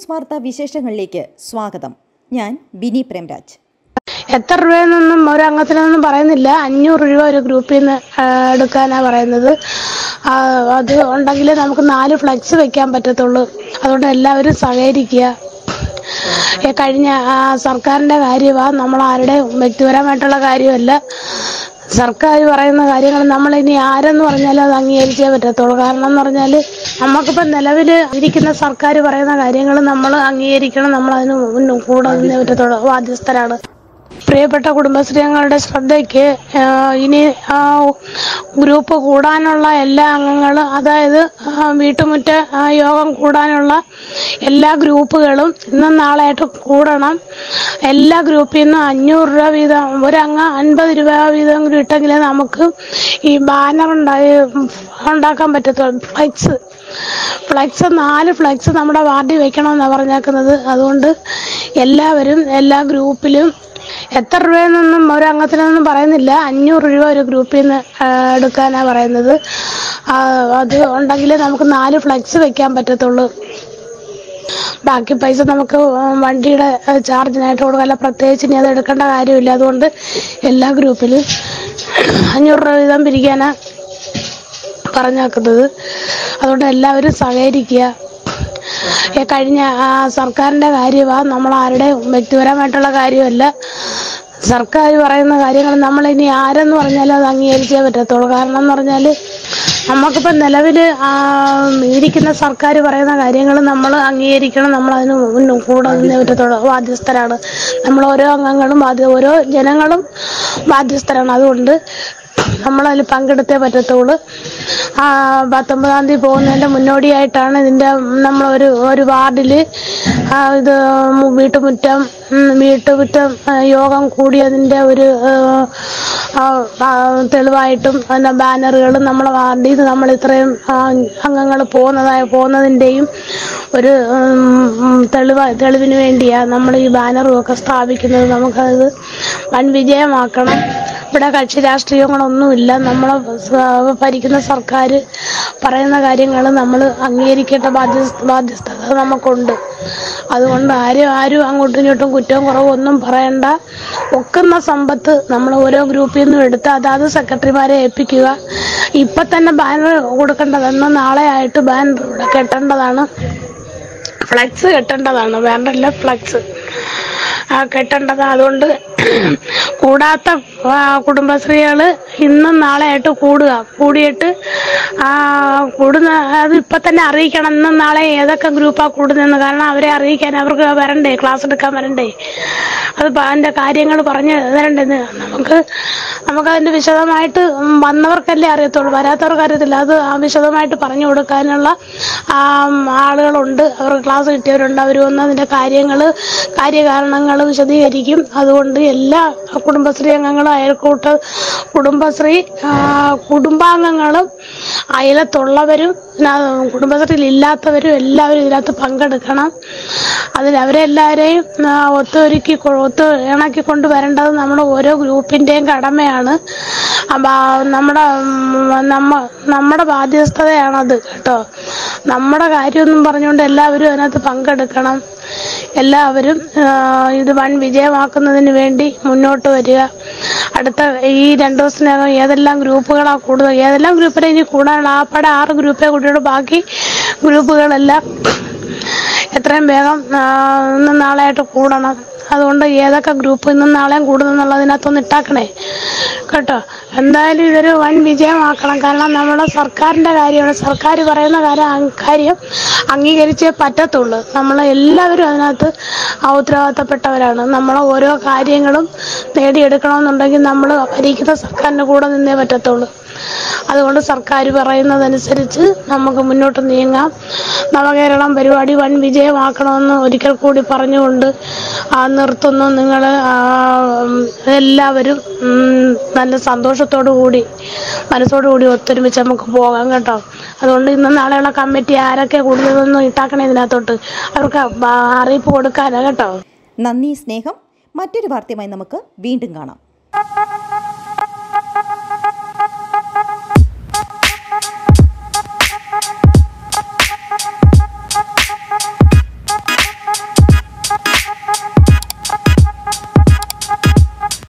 news വാർത്താ വിശേഷങ്ങളിലേക്ക് സ്വാഗതം ഞാൻ ബിനി പ്രേംരാജ് എത്ര രൂപയെന്നൊന്നും ഒരു അംഗത്തിനൊന്നും പറയുന്നില്ല അഞ്ഞൂറ് രൂപ ഒരു ഗ്രൂപ്പിൽ നിന്ന് എടുക്കാനാ പറയുന്നത് ആ, അത് ഉണ്ടെങ്കിലേ നമുക്ക് നാല് ഫ്ലെക്സ് വെക്കാൻ പറ്റത്തുള്ളൂ അതുകൊണ്ട് എല്ലാവരും സഹകരിക്കുക ഈ കഴിഞ്ഞ ആ, സർക്കാരിന്റെ കാര്യമാണ് നമ്മൾ ആരുടെയും വ്യക്തിപരമായിട്ടുള്ള കാര്യമല്ല സർക്കാർ പറയുന്ന കാര്യങ്ങൾ നമ്മൾ ഇനി ആരെന്ന് പറഞ്ഞാലും അത് അംഗീകരിച്ചേ പറ്റത്തുള്ളൂ കാരണം എന്ന് പറഞ്ഞാൽ നമുക്കിപ്പോൾ നിലവിൽ ഇരിക്കുന്ന സർക്കാർ പറയുന്ന കാര്യങ്ങൾ നമ്മൾ അംഗീകരിക്കണം നമ്മൾ അതിന് മുന്നിൽ കൂടെ നിന്നേ പറ്റത്തുള്ളൂ ബാധ്യസ്ഥരാണ് പ്രിയപ്പെട്ട കുടുംബശ്രീ അംഗങ്ങളുടെ ശ്രദ്ധയ്ക്ക് ആ, ഇനി ആ, ഗ്രൂപ്പ് കൂടാനുള്ള എല്ലാ അംഗങ്ങളും അതായത് ആ, വീട്ടുമുറ്റ ആ, യോഗം കൂടാനുള്ള എല്ലാ ഗ്രൂപ്പുകളും ഇന്നും നാളെയായിട്ട് കൂടണം എല്ലാ ഗ്രൂപ്പിൽ നിന്നും അഞ്ഞൂറ് രൂപ വീതം ഒരംഗ അൻപത് രൂപ വീതം കൂടി ഇട്ടെങ്കിലേ നമുക്ക് ഈ ബാനർ ഉണ്ടായി ഉണ്ടാക്കാൻ പറ്റത്തുള്ളൂ ഫ്ലെക്സ് ഫ്ലെക്സ് നാല് ഫ്ലെക്സ് നമ്മുടെ വാർഡിൽ വെക്കണമെന്നാണ് പറഞ്ഞേക്കുന്നത് അതുകൊണ്ട് എല്ലാവരും എല്ലാ ഗ്രൂപ്പിലും എത്ര രൂപയെന്നൊന്നും ഒരു അംഗത്തിനൊന്നും പറയുന്നില്ല അഞ്ഞൂറ് രൂപ ഒരു ഗ്രൂപ്പിൽ നിന്ന് എടുക്കാനാ പറയുന്നത് ആ, അത് ഉണ്ടെങ്കിലേ നമുക്ക് നാല് ഫ്ലെക്സ് വെക്കാൻ പറ്റത്തുള്ളൂ ബാക്കി പൈസ നമുക്ക് വണ്ടിയുടെ ചാർജിനായിട്ട് കൊടുക്കല്ല പ്രത്യേകിച്ച് ഇനി അത് എടുക്കേണ്ട കാര്യമില്ല അതുകൊണ്ട് എല്ലാ ഗ്രൂപ്പിലും അഞ്ഞൂറ് രൂപ വീതം പിരിക്കാനാ പറഞ്ഞേക്കുന്നത് അതുകൊണ്ട് എല്ലാവരും സഹകരിക്കുക ഈ കഴിഞ്ഞ ആ, സർക്കാരിന്റെ കാര്യമാണ് നമ്മൾ ആരുടെയും വ്യക്തിപരമായിട്ടുള്ള കാര്യമല്ല സർക്കാർ പറയുന്ന കാര്യങ്ങൾ നമ്മൾ ഇനി ആരെന്ന് പറഞ്ഞാലും അത് അംഗീകരിച്ചേ പറ്റത്തുള്ളൂ കാരണം എന്ന് പറഞ്ഞാൽ നമുക്കിപ്പോൾ നിലവിൽ ഇരിക്കുന്ന സർക്കാർ പറയുന്ന കാര്യങ്ങൾ നമ്മൾ അംഗീകരിക്കണം നമ്മൾ അതിന് മുന്നിൽ കൂടെ നിന്നേ പറ്റത്തുള്ളൂ ബാധ്യസ്ഥരാണ് നമ്മൾ ഓരോ അംഗങ്ങളും ബാധ്യ ഓരോ ജനങ്ങളും ബാധ്യസ്ഥരാണ് അതുകൊണ്ട് നമ്മളതിൽ പങ്കെടുത്തേ പറ്റത്തുള്ളൂ ആ, പത്തൊമ്പതാം തീയതി പോകുന്നതിന്റെ മുന്നോടിയായിട്ടാണ് ഇതിന്റെ നമ്മൾ ഒരു ഒരു വാർഡില് ആ, ഇത് മു- വീട്ടുമുറ്റം ഉം, വീട്ടുമുറ്റം ആ, യോഗം കൂടിയതിന്റെ ഒരു ആ, ആ, തെളിവായിട്ടും അതിന്റെ ബാനറുകളും നമ്മളെ വാർഡിൽ നിന്ന് നമ്മൾ ഇത്രയും അംഗങ്ങൾ പോകുന്നതായ പോകുന്നതിന്റെയും ഒരു ഉം, ഉം, തെളിവ് തെളിവിന് വേണ്ടിയാ നമ്മൾ ഈ ബാനറും ഒക്കെ സ്ഥാപിക്കുന്നത് നമുക്കത് വൻ വിജയമാക്കണം ഇവിടെ കക്ഷി രാഷ്ട്രീയങ്ങളൊന്നുമില്ല നമ്മളെ സ- ഭരിക്കുന്ന സർക്കാർ പറയുന്ന കാര്യങ്ങൾ നമ്മൾ അംഗീകരിക്കേണ്ട ബാധ്യ ബാധ്യസ്ഥത നമുക്കുണ്ട് അതുകൊണ്ട് ആരും ആരും അങ്ങോട്ടും ഇങ്ങോട്ടും കുറ്റവും കുറവും ഒന്നും പറയണ്ട ഒക്കുന്ന സമ്പത്ത് നമ്മൾ ഓരോ ഗ്രൂപ്പിൽ നിന്നും എടുത്ത് അതാത് സെക്രട്ടറിമാരെ ഏൽപ്പിക്കുക ഇപ്പൊ തന്നെ ബാനർ കൊടുക്കേണ്ടതെന്ന് നാളെ ആയിട്ട് ബാനർ ഇവിടെ കെട്ടേണ്ടതാണ് ഫ്ലക്സ് കെട്ടേണ്ടതാണ് ബാനറല്ല ഫ്ലക്സ് ആ കെട്ടേണ്ടത് അതുകൊണ്ട് കൂടാത്ത ആ, കുടുംബശ്രീകള് ഇന്നും നാളെ ആയിട്ട് കൂടുക കൂടിയിട്ട് ആ കൂടുന്ന അത് ഇപ്പൊ തന്നെ അറിയിക്കണം ഇന്നും നാളെ ഏതൊക്കെ ഗ്രൂപ്പാ കൂടുന്നതെന്ന് കാരണം അവരെ അറിയിക്കാൻ അവർക്ക് വരണ്ടേ ക്ലാസ് എടുക്കാൻ വരണ്ടേ അത് പ- അതിന്റെ കാര്യങ്ങൾ പറഞ്ഞു തരണ്ടേ ഇത് നമുക്ക് നമുക്ക് അതിന്റെ വിശദമായിട്ട് ഉം വന്നവർക്കല്ലേ അറിയത്തുള്ളൂ വരാത്തവർക്ക് അറിയത്തില്ല അത് ആ വിശദമായിട്ട് പറഞ്ഞു കൊടുക്കാനുള്ള ആ, ഉം, ആളുകളുണ്ട് അവർക്ക് ക്ലാസ് കിട്ടിയവരുണ്ട് അവർ വന്ന് അതിന്റെ കാര്യങ്ങൾ കാര്യകാരണങ്ങൾ വിശദീകരിക്കും അതുകൊണ്ട് എല്ലാ കുടുംബശ്രീ അംഗങ്ങളും അയൽക്കൂട്ട കുടുംബശ്രീ ആ, കുടുംബാംഗങ്ങളും അയലത്തുള്ളവരും പിന്നെ കുടുംബശ്രീയിൽ ഇല്ലാത്തവരും എല്ലാവരും ഇതിനകത്ത് പങ്കെടുക്കണം അതിൽ അവരെല്ലാവരെയും ആ, ഒത്തൊരുക്കി കൊ- ഒത്ത് ഇണക്കി കൊണ്ടുവരേണ്ടത് നമ്മുടെ ഓരോ ഗ്രൂപ്പിന്റെയും കടമയാണ് അപ്പൊ ആ നമ്മുടെ ഉം, നമ്മ നമ്മുടെ ബാധ്യസ്ഥതയാണത് കേട്ടോ നമ്മുടെ കാര്യമൊന്നും പറഞ്ഞുകൊണ്ട് എല്ലാവരും അതിനകത്ത് പങ്കെടുക്കണം എല്ലാവരും ആ, ഇത് വൻ വിജയമാക്കുന്നതിന് വേണ്ടി മുന്നോട്ട് വരിക അടുത്ത ഈ രണ്ടു ദിവസത്തിനകം ഏതെല്ലാം ഗ്രൂപ്പുകളാ കൂടുതൽ ഏതെല്ലാം ഗ്രൂപ്പിനെ ഇനി കൂടാനുള്ള ആ പടം ആറ് ഗ്രൂപ്പേ കൂട്ടിയോട് ബാക്കി ഗ്രൂപ്പുകളെല്ലാം എത്രയും വേഗം ആ, ഇന്നും നാളെയായിട്ട് കൂടണം അതുകൊണ്ട് ഏതൊക്കെ ഗ്രൂപ്പ് ഇന്നും നാളെയും കൂടുന്നെന്നുള്ളതിനകത്തൊന്ന് ഇട്ടാക്കണേ കേട്ടോ എന്തായാലും ഇതൊരു വൻ വിജയമാക്കണം കാരണം നമ്മുടെ സർക്കാരിന്റെ കാര്യമാണ് സർക്കാർ പറയുന്ന കാര്യം അങ് കാര്യം അംഗീകരിച്ചേ പറ്റത്തുള്ളൂ നമ്മൾ എല്ലാവരും അതിനകത്ത് ആ ഉത്തരവാദിത്തപ്പെട്ടവരാണ് നമ്മൾ ഓരോ കാര്യങ്ങളും നേടിയെടുക്കണമെന്നുണ്ടെങ്കിൽ നമ്മൾ ഭരിക്കുന്ന സർക്കാരിന്റെ കൂടെ നിന്നേ പറ്റത്തുള്ളൂ അതുകൊണ്ട് സർക്കാർ പറയുന്നതനുസരിച്ച് നമുക്ക് മുന്നോട്ട് നീങ്ങാം നവകേരളം പരിപാടി വൻ വിജയമാക്കണമെന്ന് ഒരിക്കൽ കൂടി പറഞ്ഞുകൊണ്ട് ആ നിർത്തുന്നു നിങ്ങൾ എല്ലാവരും ഉം, നല്ല സന്തോഷത്തോടു കൂടി മനസ്സോടു കൂടി ഒത്തൊരുമിച്ച് നമുക്ക് പോകാം കേട്ടോ അതുകൊണ്ട് ഇന്ന് നാളെയുള്ള കമ്മിറ്റി ആരൊക്കെ കൂടുതലൊന്നും ഇട്ടാക്കണേ ഇതിനകത്തോട്ട് അവർക്ക് ആ, അറിയിപ്പ് കൊടുക്കാനാ കേട്ടോ നന്ദി സ്നേഹം മറ്റൊരു വാർത്തയുമായി നമുക്ക് വീണ്ടും കാണാം